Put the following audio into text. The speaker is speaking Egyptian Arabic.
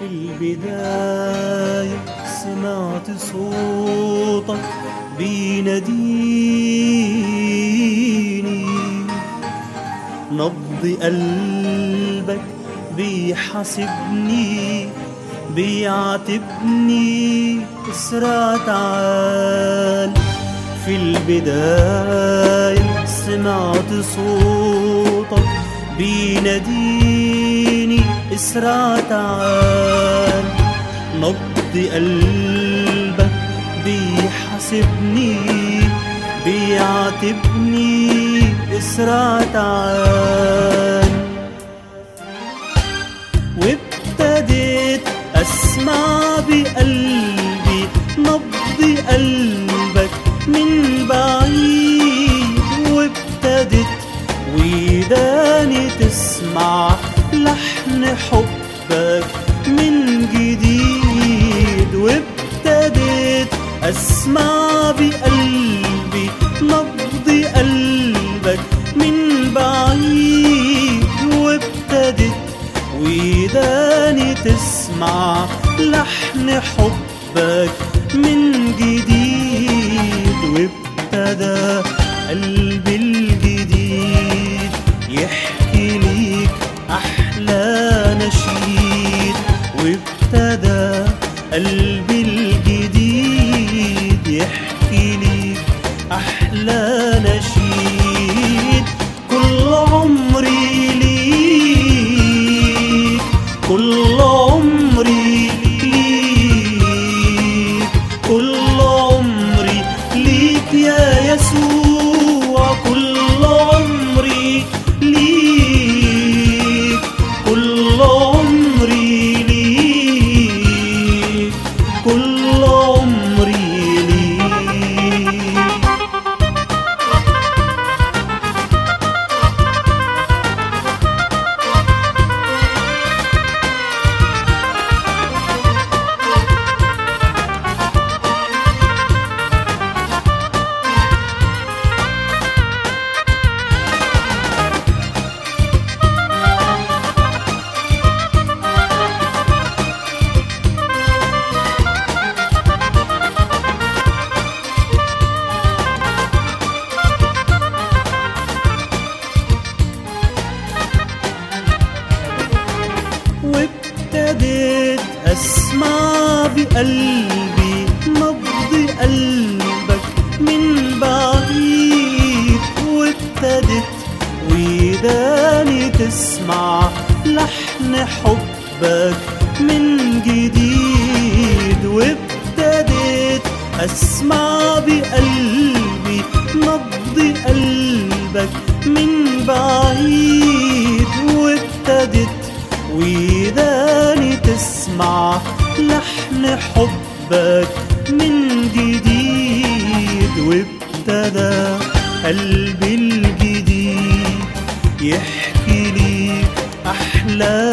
البداية سمعت صوتك بيناديني نبض قلبك بيحاسبني بيعاتبني اسرع تعال في البداية سمعت صوتك بيناديني اسرع تعال نبض قلبك بيحاسبني بيعاتبني اسرع تعال وابتديت اسمع بقلبي نبض قلبك من بعيد وابتدت وداني تسمع لحن حبك من جديد وابتديت اسمع بقلبي نبض قلبك من بعيد وابتدت وداني تسمع لحن حبك من جديد وابتدى قلبي الجديد يحكي ليك أحلى نشيد وابتدى قلبي الجديد يحكي ليك أحلى نشيد كل عمري ليك كل عمري ليك كل عمري ليك يا يسوع كل عمري ليك كل عمري ليك كل عمري ليك وابتديت اسمع بقلبي نبض قلبك من بعيد وابتدت وداني تسمع لحن حبك من جديد وابتديت اسمع بقلبي نبض قلبك من بعيد وابتدت وداني تسمع لحن حبك من جديد وابتدى قلبي الجديد يحكي ليك أحلى